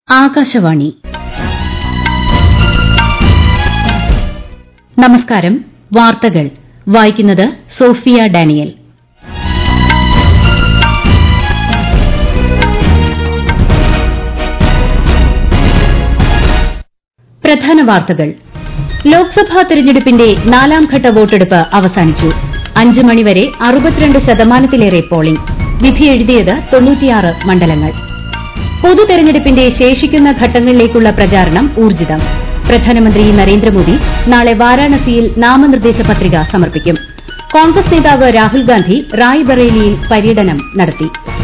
ആകാശവാണി നമസ്കാരം വാർത്തകൾ വായിക്കുന്നത് സോഫിയ ഡാനിയൽ പ്രധാന വാർത്തകൾ ലോക്സഭാ തെരഞ്ഞെടുപ്പിന്റെ നാലാംഘട്ട വോട്ടെടുപ്പ് അവസാനിച്ചു അഞ്ച് മണിവരെ അറുപത്തിരണ്ട് ശതമാനത്തിലേറെ പോളിംഗ് വിധിയെഴുതിയത് തൊണ്ണൂറ്റിയാറ് മണ്ഡലങ്ങൾ പൊതു തെരഞ്ഞെടുപ്പിന്റെ ശേഷിക്കുന്ന ഘട്ടങ്ങളിലേക്കുള്ള പ്രചാരണം ഊർജ്ജിതം പ്രധാനമന്ത്രി നരേന്ദ്രമോദി നാളെ വാരാണസിയിൽ നാമനിർദ്ദേശ പത്രിക സമർപ്പിക്കും കോൺഗ്രസ് നേതാവ് രാഹുൽ ഗാന്ധി റായ്ബറേലിയിൽ പര്യടനം നടത്തി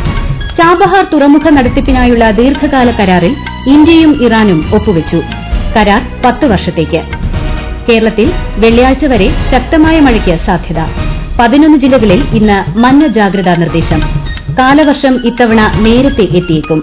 ചാബഹാർ തുറമുഖ നടത്തിപ്പിനായുള്ള ദീർഘകാല കരാറിൽ ഇന്ത്യയും ഇറാനും ഒപ്പുവച്ചു കരാർ പത്ത് വർഷത്തേക്ക് കേരളത്തിൽ വെള്ളിയാഴ്ച വരെ ശക്തമായ മഴയ്ക്ക് സാധ്യത പതിനൊന്ന് ജില്ലകളിൽ ഇന്ന് മഞ്ഞ ജാഗ്രതാ നിർദ്ദേശം കാലവർഷം ഇത്തവണ നേരത്തെ എത്തിയേക്കും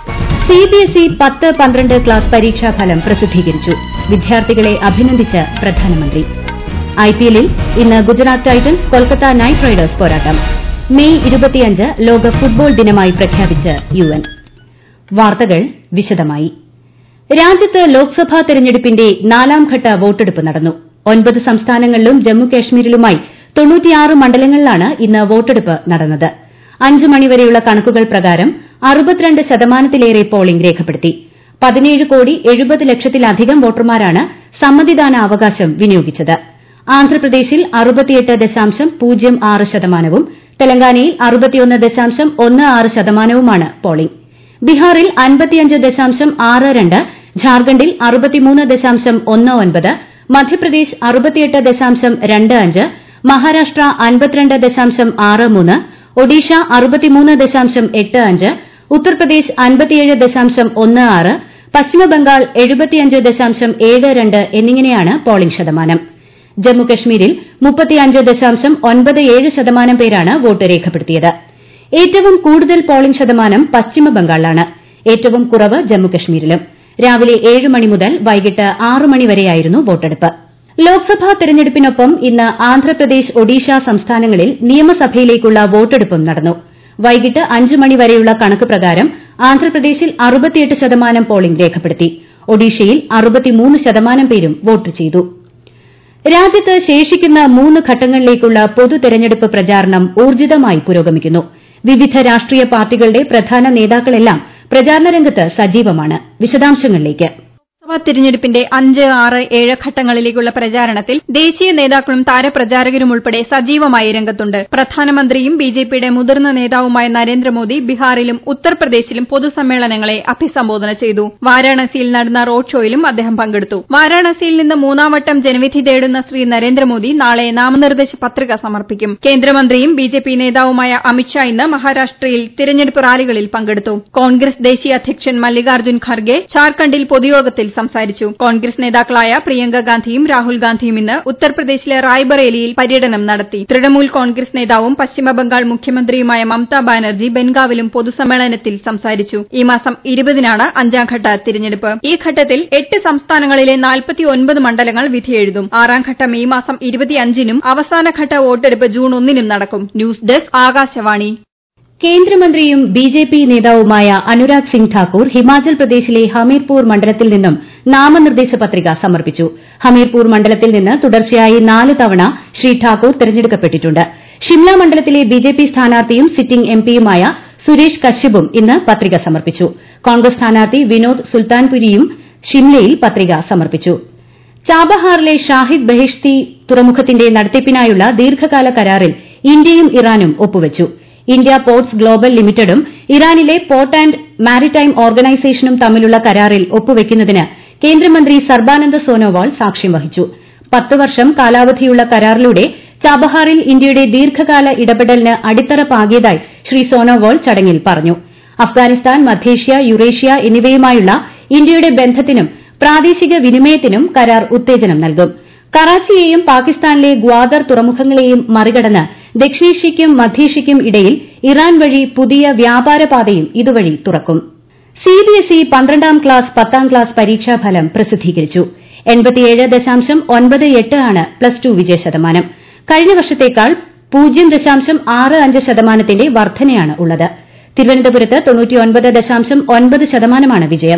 സിബിഎസ്ഇ പത്ത് പന്ത്രണ്ട് ക്ലാസ് പരീക്ഷാഫലം പ്രസിദ്ധീകരിച്ചു വിദ്യാർത്ഥികളെ അഭിനന്ദിച്ച് പ്രധാനമന്ത്രി ഐപിഎല്ലിൽ ഇന്ന് Gujarat Titans Kolkata Knight Riders പോരാട്ടം മെയ് ഇരുപത്തിയഞ്ച് ലോക ഫുട്ബോൾ ദിനമായി പ്രഖ്യാപിച്ച് യുഎൻ വാർത്തകൾ വിശദമായി രാജ്യത്ത് ലോക്സഭാ തെരഞ്ഞെടുപ്പിന്റെ നാലാംഘട്ട വോട്ടെടുപ്പ് നടന്നു ഒൻപത് സംസ്ഥാനങ്ങളിലും ജമ്മുകശ്മീരിലുമായി തൊണ്ണൂറ്റിയാറ് മണ്ഡലങ്ങളിലാണ് ഇന്ന് വോട്ടെടുപ്പ് നടന്നത് അഞ്ച് മണിവരെയുള്ള കണക്കുകൾ പ്രകാരം അറുപത്തിരണ്ട് ശതമാനത്തിലേറെ പോളിംഗ് രേഖപ്പെടുത്തി പതിനേഴ് കോടി എഴുപത് ലക്ഷത്തിലധികം വോട്ടർമാരാണ് സമ്മതിദാനാവകാശം വിനിയോഗിച്ചത് ആന്ധ്രാപ്രദേശിൽ അറുപത്തിയെട്ട് ദശാംശം പൂജ്യം ആറ് ശതമാനവും തെലങ്കാനയിൽ അറുപത്തിയൊന്ന് ദശാംശം ഒന്ന് ആറ് ശതമാനവുമാണ് പോളിംഗ് ബീഹാറിൽ അൻപത്തിയഞ്ച് ദശാംശം ആറ് രണ്ട് ഝാർഖണ്ഡിൽ അറുപത്തിമൂന്ന് ദശാംശം ഒന്ന് ഒൻപത് മധ്യപ്രദേശ് അറുപത്തിയെട്ട് ദശാംശം രണ്ട് അഞ്ച് മഹാരാഷ്ട്ര അൻപത്തിരണ്ട് ദശാംശം ആറ് മൂന്ന് ഒഡീഷ അറുപത്തിമൂന്ന് ദശാംശം എട്ട് അഞ്ച് ഉത്തർപ്രദേശ് അൻപത്തിയേഴ് ദശാംശം ഒന്ന് ആറ് പശ്ചിമബംഗാൾ എഴുപത്തിയഞ്ച് ദശാംശം ഏഴ് രണ്ട് എന്നിങ്ങനെയാണ് പോളിംഗ് ശതമാനം ജമ്മുകശ്മീരിൽ മുപ്പത്തിയഞ്ച് ദശാംശം ഒൻപത് ഏഴ് ശതമാനം പേരാണ് വോട്ട് രേഖപ്പെടുത്തിയത് ഏറ്റവും കൂടുതൽ പോളിംഗ് ശതമാനം പശ്ചിമബംഗാളിലാണ് ഏറ്റവും കുറവ് ജമ്മുകശ്മീരിലും രാവിലെ ഏഴ് മണി മുതൽ വൈകിട്ട് ആറ് മണി വരെയായിരുന്നു വോട്ടെടുപ്പ് ലോക്സഭാ തെരഞ്ഞെടുപ്പിനൊപ്പം ഇന്ന് ആന്ധ്രാപ്രദേശ് ഒഡീഷ സംസ്ഥാനങ്ങളിൽ നിയമസഭയിലേക്കുള്ള വോട്ടെടുപ്പും നടന്നു വൈകിട്ട് അഞ്ച് മണി വരെയുള്ള കണക്ക് പ്രകാരം ആന്ധ്രാപ്രദേശിൽ അറുപത്തിയെട്ട് ശതമാനം പോളിംഗ് രേഖപ്പെടുത്തി ഒഡീഷയിൽ അറുപത്തിമൂന്ന് ശതമാനം പേരും വോട്ട് ചെയ്തു രാജ്യത്ത് ശേഷിക്കുന്ന മൂന്ന് ഘട്ടങ്ങളിലേക്കുള്ള പൊതു തെരഞ്ഞെടുപ്പ് പ്രചാരണം ഊർജ്ജിതമായി പുരോഗമിക്കുന്നു വിവിധ രാഷ്ട്രീയ പാർട്ടികളുടെ പ്രധാന നേതാക്കളെല്ലാം പ്രചാരണ രംഗത്ത് സജീവമാണ് വിശദാംശങ്ങളിലേക്ക് ലോക്സഭാ തിരഞ്ഞെടുപ്പിന്റെ അഞ്ച് ആറ് ഏഴ് ഘട്ടങ്ങളിലേക്കുള്ള പ്രചാരണത്തിൽ ദേശീയ നേതാക്കളും താരപ്രചാരകരും ഉൾപ്പെടെ സജീവമായി രംഗത്തുണ്ട് പ്രധാനമന്ത്രിയും ബിജെപിയുടെ മുതിർന്ന നേതാവുമായ നരേന്ദ്രമോദി ബീഹാറിലും ഉത്തർപ്രദേശിലും പൊതുസമ്മേളനങ്ങളെ അഭിസംബോധന ചെയ്തു വാരാണസിയിൽ നടന്ന റോഡ് ഷോയിലും അദ്ദേഹം പങ്കെടുത്തു വാരാണസിയിൽ നിന്ന് മൂന്നാം വട്ടം ജനവിധി തേടുന്ന ശ്രീ നരേന്ദ്രമോദി നാളെ നാമനിർദ്ദേശ പത്രിക സമർപ്പിക്കും കേന്ദ്രമന്ത്രിയും ബിജെപി നേതാവുമായ അമിത്ഷാ ഇന്ന് മഹാരാഷ്ട്രയിൽ തിരഞ്ഞെടുപ്പ് റാലികളിൽ പങ്കെടുത്തു കോൺഗ്രസ് ദേശീയ അധ്യക്ഷൻ മല്ലികാർജ്ജുൻ ഖർഗെ ഝാർഖണ്ഡിൽ പൊതുയോഗത്തിൽ സംസാരിച്ചു കോൺഗ്രസ് നേതാക്കളായ പ്രിയങ്ക ഗാന്ധിയും രാഹുൽ ഗാന്ധിയും ഇന്ന് ഉത്തർപ്രദേശിലെ റായ്ബറേലിയിൽ പര്യടനം നടത്തി തൃണമൂൽ കോൺഗ്രസ് നേതാവും പശ്ചിമബംഗാൾ മുഖ്യമന്ത്രിയുമായ മമതാ ബാനർജി ബെൻഗാവിലും പൊതുസമ്മേളനത്തിൽ സംസാരിച്ചു ഈ മാസം ഇരുപതിനാണ് അഞ്ചാംഘട്ട തിരഞ്ഞെടുപ്പ് ഈ ഘട്ടത്തിൽ എട്ട് സംസ്ഥാനങ്ങളിലെ നാൽപ്പത്തിയൊൻപത് മണ്ഡലങ്ങൾ വിധിയെഴുതും ആറാം ഘട്ടം ഈ മാസം ഇരുപത്തിയഞ്ചിനും അവസാനഘട്ട വോട്ടെടുപ്പ് ജൂൺ ഒന്നിനും നടക്കും ന്യൂസ് ഡെസ്ക് ആകാശവാണി കേന്ദ്രമന്ത്രിയും ബിജെപി നേതാവുമായ അനുരാഗ് സിംഗ് ഠാക്കൂർ ഹിമാചൽ പ്രദേശിലെ ഹമീർപൂർ മണ്ഡലത്തിൽ നിന്നും നാമനിർദ്ദേശ പത്രിക സമർപ്പിച്ചു ഹമീർപൂർ മണ്ഡലത്തിൽ നിന്ന് തുടർച്ചയായി നാല് തവണ ശ്രീ ഠാക്കൂർ തെരഞ്ഞെടുക്കപ്പെട്ടിട്ടുണ്ട് ഷിംല മണ്ഡലത്തിലെ ബിജെപി സ്ഥാനാർത്ഥിയും സിറ്റിംഗ് എംപിയുമായ സുരേഷ് കശ്യപും ഇന്ന് പത്രിക സമർപ്പിച്ചു കോൺഗ്രസ് സ്ഥാനാർത്ഥി വിനോദ് സുൽത്താൻപുരിയും ഷിംലയിൽ പത്രിക സമർപ്പിച്ചു ചാബഹാറിലെ ഷാഹിദ് ബെഹിഷ്തി തുറമുഖത്തിന്റെ നടത്തിപ്പിനായുള്ള ദീർഘകാല കരാറിൽ ഇന്ത്യയും ഇറാനും ഒപ്പുവച്ചു ഇന്ത്യ പോർട്സ് ഗ്ലോബൽ ലിമിറ്റഡും ഇറാനിലെ പോർട്ട് ആന്റ് മാരിടൈം ഓർഗനൈസേഷനും തമ്മിലുള്ള കരാറിൽ ഒപ്പുവയ്ക്കുന്നതിന് കേന്ദ്രമന്ത്രി സർബാനന്ദ സോനോവാൾ സാക്ഷ്യം വഹിച്ചു പത്ത് വർഷം കാലാവധിയുള്ള കരാറിലൂടെ ചാബഹാറിൽ ഇന്ത്യയുടെ ദീർഘകാല ഇടപെടലിന് അടിത്തറ പാകിയതായി ശ്രീ സോനോവാൾ ചടങ്ങിൽ പറഞ്ഞു അഫ്ഗാനിസ്ഥാൻ മധ്യേഷ്യ യുറേഷ്യ എന്നിവയുമായുള്ള ഇന്ത്യയുടെ ബന്ധത്തിനും പ്രാദേശിക വിനിമയത്തിനും കരാർ ഉത്തേജനം നൽകും കറാച്ചിയെയും പാകിസ്ഥാനിലെ ഗ്വാദർ തുറമുഖങ്ങളെയും മറികടന്ന് ദക്ഷിണേഷ്യയ്ക്കും മധ്യേഷ്യയ്ക്കും ഇടയിൽ ഇറാൻ വഴി പുതിയ വ്യാപാരപാതയും ഇതുവഴി തുറക്കും സിബിഎസ്ഇ പന്ത്രണ്ടാം ക്ലാസ് പത്താം ക്ലാസ് പരീക്ഷാഫലം പ്രസിദ്ധീകരിച്ചു എൺപത്തിയേഴ് ദശാംശം ഒൻപത് എട്ട് ആണ് പ്ലസ് ടു വിജയശതമാനം കഴിഞ്ഞ വർഷത്തേക്കാൾ പൂജ്യം ദശാംശം ആറ് അഞ്ച് ശതമാനത്തിന്റെ വർധനയാണ് ഉള്ളത് തിരുവനന്തപുരത്ത് തൊണ്ണൂറ്റിയൊൻപത് ദശാംശം ഒൻപത് ശതമാനമാണ് വിജയം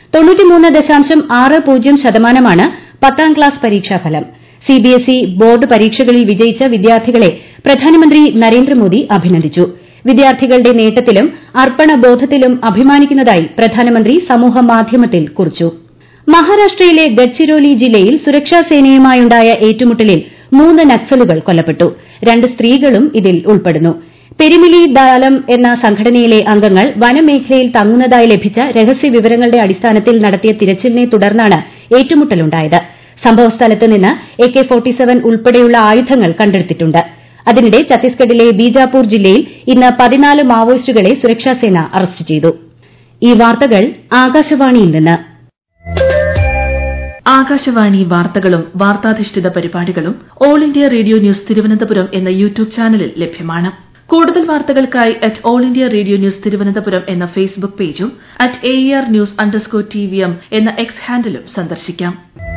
തൊണ്ണൂറ്റിമൂന്ന് ദശാംശം ആറ് പൂജ്യം ശതമാനമാണ് പത്താം ക്ലാസ് പരീക്ഷാഫലം സിബിഎസ്ഇ ബോർഡ് പരീക്ഷകളിൽ വിജയിച്ച വിദ്യാർത്ഥികളെ പ്രധാനമന്ത്രി നരേന്ദ്രമോദി അഭിനന്ദിച്ചു വിദ്യാർത്ഥികളുടെ നേട്ടത്തിലും അർപ്പണബോധത്തിലും അഭിമാനിക്കുന്നതായി പ്രധാനമന്ത്രി സമൂഹമാധ്യമത്തിൽ കുറിച്ചു മഹാരാഷ്ട്രയിലെ ഗഡ്ചിരോലി ജില്ലയിൽ സുരക്ഷാസേനയുമായുണ്ടായ ഏറ്റുമുട്ടലിൽ മൂന്ന് നക്സലുകൾ കൊല്ലപ്പെട്ടു രണ്ട് സ്ത്രീകളും ഇതിൽ ഉൾപ്പെടുന്നു പെരിമിലി ദാലം എന്ന സംഘടനയിലെ അംഗങ്ങൾ വനമേഖലയിൽ തങ്ങുന്നതായി ലഭിച്ച രഹസ്യ വിവരങ്ങളുടെ അടിസ്ഥാനത്തിൽ നടത്തിയ തിരച്ചിലിനെ തുടർന്നാണ് ഏറ്റുമുട്ടലുണ്ടായത് സംഭവസ്ഥലത്ത് നിന്ന് എ കെ ഉൾപ്പെടെയുള്ള ആയുധങ്ങൾ കണ്ടെടുത്തിട്ടുണ്ട് അതിനിടെ ഛത്തീസ്ഗഡിലെ ബീജാപൂർ ജില്ലയിൽ ഇന്ന് പതിനാല് മാവോയിസ്റ്റുകളെ സുരക്ഷാസേന അറസ്റ്റ് ചെയ്തു ഈ വാർത്തകൾ ആകാശവാണിയിൽ നിന്ന് ആകാശവാണി വാർത്തകളും വാർത്താധിഷ്ഠിത പരിപാടികളും All India Radio News Thiruvananthapuram എന്ന യൂട്യൂബ് ചാനലിൽ ലഭ്യമാണ് കൂടുതൽ വാർത്തകൾക്കായി at All India Radio News Thiruvananthapuram എന്ന ഫേസ്ബുക്ക് പേജും at A R news underscore T V M എന്ന എക്സ് ഹാൻഡിലും സന്ദർശിക്കാം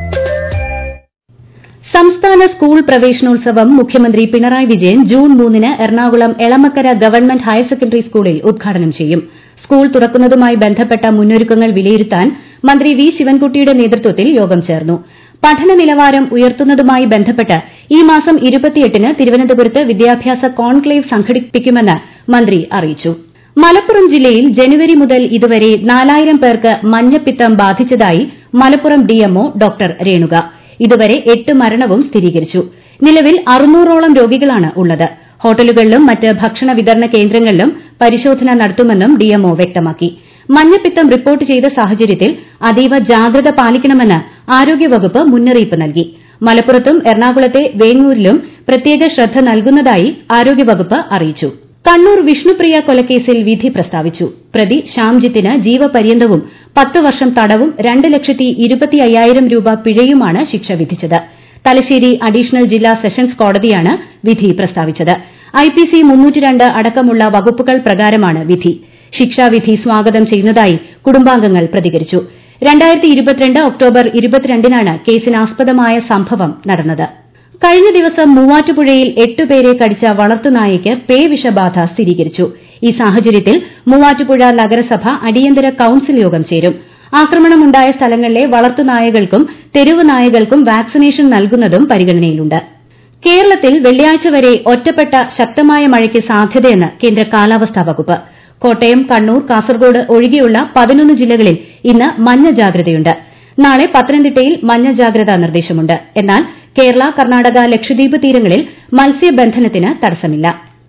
സംസ്ഥാന സ്കൂൾ പ്രവേശനോത്സവം മുഖ്യമന്ത്രി പിണറായി വിജയൻ ജൂൺ മൂന്നിന് Ernakulam Elamakkara government higher secondary സ്കൂളിൽ ഉദ്ഘാടനം ചെയ്യും സ്കൂൾ തുറക്കുന്നതുമായി ബന്ധപ്പെട്ട മുന്നൊരുക്കങ്ങൾ വിലയിരുത്താൻ മന്ത്രി വി ശിവൻകുട്ടിയുടെ നേതൃത്വത്തിൽ യോഗം ചേർന്നു പഠന നിലവാരം ഉയർത്തുന്നതുമായി ബന്ധപ്പെട്ട് ഈ മാസം ഇരുപത്തിയെട്ടിന് തിരുവനന്തപുരത്ത് വിദ്യാഭ്യാസ കോൺക്ലേവ് സംഘടിപ്പിക്കുമെന്ന് മന്ത്രി അറിയിച്ചു മലപ്പുറം ജില്ലയിൽ ജനുവരി മുതൽ ഇതുവരെ നാലായിരം പേർക്ക് മഞ്ഞപ്പിത്തം ബാധിച്ചതായി മലപ്പുറം ഡിഎംഒ ഡോക്ടർ രേണുക ഇതുവരെ എട്ട് മരണവും സ്ഥിരീകരിച്ചു നിലവിൽ അറുന്നൂറോളം രോഗികളാണ് ഉള്ളത് ഹോട്ടലുകളിലും മറ്റ് ഭക്ഷണ വിതരണ കേന്ദ്രങ്ങളിലും പരിശോധന നടത്തുമെന്നും ഡിഎംഒ വ്യക്തമാക്കി മഞ്ഞപ്പിത്തം റിപ്പോർട്ട് ചെയ്ത സാഹചര്യത്തിൽ അതീവ ജാഗ്രത പാലിക്കണമെന്ന് ആരോഗ്യവകുപ്പ് മുന്നറിയിപ്പ് നൽകി മലപ്പുറത്തും എറണാകുളത്തെ വേങ്ങൂരിലും പ്രത്യേക ശ്രദ്ധ നൽകുന്നതായി ആരോഗ്യവകുപ്പ് അറിയിച്ചു കണ്ണൂർ വിഷ്ണുപ്രിയ കൊലക്കേസിൽ വിധി പ്രസ്താവിച്ചു പ്രതി ശ്യാംജിത്തിന് ജീവപര്യന്തവും പത്ത് വർഷം തടവും രണ്ട് ലക്ഷത്തി ഇരുപത്തി അയ്യായിരം രൂപ പിഴയുമാണ് ശിക്ഷ വിധിച്ചത് തലശ്ശേരി അഡീഷണൽ ജില്ലാ സെഷൻസ് കോടതിയാണ് വിധി പ്രസ്താവിച്ചത് ഐപിസി അടക്കമുള്ള വകുപ്പുകൾ പ്രകാരമാണ് വിധി ശിക്ഷാവിധി സ്വാഗതം ചെയ്യുന്നതായി കുടുംബാംഗങ്ങൾ പ്രതികരിച്ചു ഒക്ടോബർ ഇരുപത്തിരണ്ടിനാണ് കേസിനാസ്പദമായ സംഭവം നടന്നത് കഴിഞ്ഞ ദിവസം മൂവാറ്റുപുഴയിൽ എട്ടുപേരെ കടിച്ച വളർത്തുനായയ്ക്ക് പേ വിഷബാധ സ്ഥിരീകരിച്ചു ഈ സാഹചര്യത്തിൽ മൂവാറ്റുപുഴ നഗരസഭ അടിയന്തര കൌൺസിൽ യോഗം ചേരും ആക്രമണമുണ്ടായ സ്ഥലങ്ങളിലെ വളർത്തുനായകൾക്കും തെരുവ് നായകൾക്കും വാക്സിനേഷൻ നൽകുന്നതും പരിഗണനയിലുണ്ട് കേരളത്തിൽ വെള്ളിയാഴ്ച വരെ ഒറ്റപ്പെട്ട ശക്തമായ മഴയ്ക്ക് സാധ്യതയെന്ന് കേന്ദ്ര കാലാവസ്ഥാ വകുപ്പ് കോട്ടയം കണ്ണൂർ കാസർഗോഡ് ഒഴികെയുള്ള പതിനൊന്ന് ജില്ലകളിൽ ഇന്ന് മഞ്ഞ ജാഗ്രതയുണ്ട് നാളെ പത്തനംതിട്ടയിൽ മഞ്ഞ ജാഗ്രതാ നിർദ്ദേശമുണ്ട് എന്നാൽ കേരള കർണാടക ലക്ഷദ്വീപ് തീരങ്ങളിൽ മത്സ്യബന്ധനത്തിന് തടസ്സമില്ല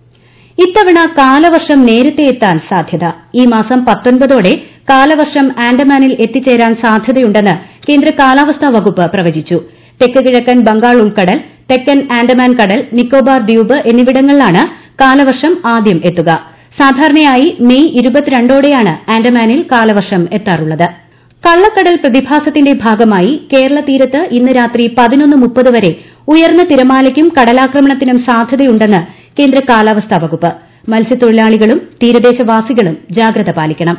ഇത്തവണ കാലവർഷം നേരത്തെ എത്താൻ സാധ്യത ഈ മാസം പത്തൊൻപതോടെ കാലവർഷം ആൻഡമാനിൽ എത്തിച്ചേരാൻ സാധ്യതയുണ്ടെന്ന് കേന്ദ്ര കാലാവസ്ഥാ വകുപ്പ് പ്രവചിച്ചു തെക്ക് കിഴക്കൻ ബംഗാൾ ഉൾക്കടൽ തെക്കൻ ആൻഡമാൻ കടൽ നിക്കോബാർ ദ്വീപ് എന്നിവിടങ്ങളിലാണ് കാലവർഷം ആദ്യം എത്തുക സാധാരണയായി മെയ് ഇരുപത്തിരണ്ടോടെയാണ് ആൻഡമാനിൽ കാലവർഷം എത്താറുള്ളത് കള്ളക്കടൽ പ്രതിഭാസത്തിന്റെ ഭാഗമായി കേരള തീരത്ത് ഇന്ന് രാത്രി പതിനൊന്ന് മുപ്പത് വരെ ഉയർന്ന തിരമാലയ്ക്കും കടലാക്രമണത്തിനും സാധ്യതയുണ്ടെന്ന് കേന്ദ്ര കാലാവസ്ഥാ വകുപ്പ് മത്സ്യത്തൊഴിലാളികളും തീരദേശവാസികളും ജാഗ്രത പാലിക്കണം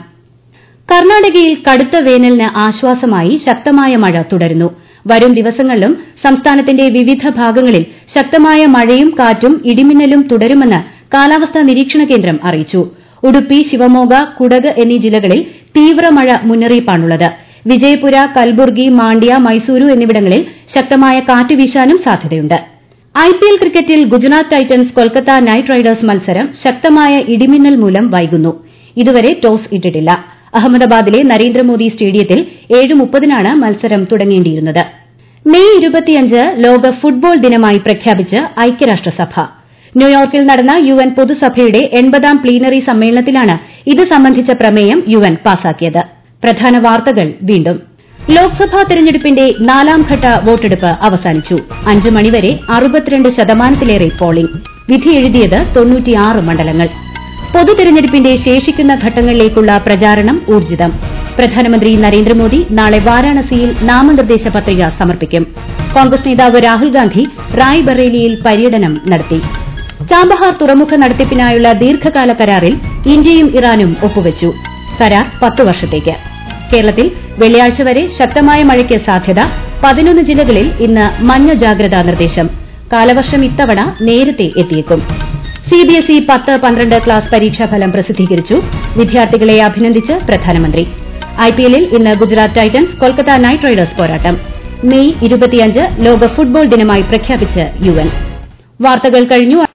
കർണാടകയിൽ കടുത്ത വേനലിന് ആശ്വാസമായി ശക്തമായ മഴ തുടരുന്നു വരും ദിവസങ്ങളിലും സംസ്ഥാനത്തിന്റെ വിവിധ ഭാഗങ്ങളിൽ ശക്തമായ മഴയും കാറ്റും ഇടിമിന്നലും തുടരുമെന്ന് കാലാവസ്ഥാ നിരീക്ഷണ കേന്ദ്രം അറിയിച്ചു ഉടുപ്പി ശിവമോഗ കുടക് എന്നീ ജില്ലകളിൽ തീവ്രമഴ മുന്നറിയിപ്പാണുള്ളത് വിജയപുര കൽബുർഗി മാണ്ഡ്യ മൈസൂരു എന്നിവിടങ്ങളിൽ ശക്തമായ കാറ്റ് വീശാനും സാധ്യതയുണ്ട് ഐപിഎൽ ക്രിക്കറ്റിൽ Gujarat Titans Kolkata Knight Riders മത്സരം ശക്തമായ ഇടിമിന്നൽ മൂലം വൈകുന്നു ഇതുവരെ ടോസ് ഇട്ടിട്ടില്ല അഹമ്മദാബാദിലെ നരേന്ദ്രമോദി സ്റ്റേഡിയത്തിൽ ഏഴ് മുപ്പതിനാണ് മത്സരം തുടങ്ങേണ്ടിയിരുന്നത് മെയ് ഇരുപത്തിയഞ്ച് ലോക ഫുട്ബോൾ ദിനമായി പ്രഖ്യാപിച്ച് ഐക്യരാഷ്ട്രസഭ ന്യൂയോർക്കിൽ നടന്ന യു എൻ പൊതുസഭയുടെ എൺപതാം പ്ലീനറി സമ്മേളനത്തിലാണ് ഇത് സംബന്ധിച്ച പ്രമേയം യു എൻ പാസാക്കിയത് പ്രധാന വാർത്തകൾ വീണ്ടും ലോക്സഭാ തെരഞ്ഞെടുപ്പിന്റെ നാലാംഘട്ട വോട്ടെടുപ്പ് അവസാനിച്ചു അഞ്ച് മണിവരെ അറുപത്തിരണ്ട് ശതമാനത്തിലേറെ പോളിംഗ് വിധിയെഴുതിയത് തൊണ്ണൂറ്റിയാറ് മണ്ഡലങ്ങൾ പൊതുതെരഞ്ഞെടുപ്പിന്റെ ശേഷിക്കുന്ന ഘട്ടങ്ങളിലേക്കുള്ള പ്രചാരണം ഊർജിതം പ്രധാനമന്ത്രി നരേന്ദ്രമോദി നാളെ വാരാണസിയിൽ നാമനിർദ്ദേശ പത്രിക സമർപ്പിക്കും കോൺഗ്രസ് നേതാവ് രാഹുൽ ഗാന്ധി റായ്ബറേലിയിൽ പര്യടനം നടത്തി ചാബഹാർ തുറമുഖ നടത്തിപ്പിനായുള്ള ദീർഘകാല കരാറിൽ ഇന്ത്യയും ഇറാനും ഒപ്പുവച്ചു കരാർ പത്ത് വർഷത്തേക്ക് കേരളത്തിൽ വെള്ളിയാഴ്ച വരെ ശക്തമായ മഴയ്ക്ക് സാധ്യത പതിനൊന്ന് ജില്ലകളിൽ ഇന്ന് മഞ്ഞ ജാഗ്രതാ നിർദ്ദേശം കാലവർഷം ഇത്തവണ നേരത്തെ എത്തിയേക്കും സിബിഎസ്ഇ പത്ത് പന്ത്രണ്ട് ക്ലാസ് പരീക്ഷാഫലം പ്രസിദ്ധീകരിച്ചു വിദ്യാർത്ഥികളെ അഭിനന്ദിച്ച് പ്രധാനമന്ത്രി ഐപിഎല്ലിൽ ഇന്ന് Gujarat Titans Kolkata Knight Riders പോരാട്ടം മെയ് ഇരുപത്തിയഞ്ച് ലോക ഫുട്ബോൾ ദിനമായി പ്രഖ്യാപിച്ച് യു എൻ വാർത്തകൾ കഴിഞ്ഞു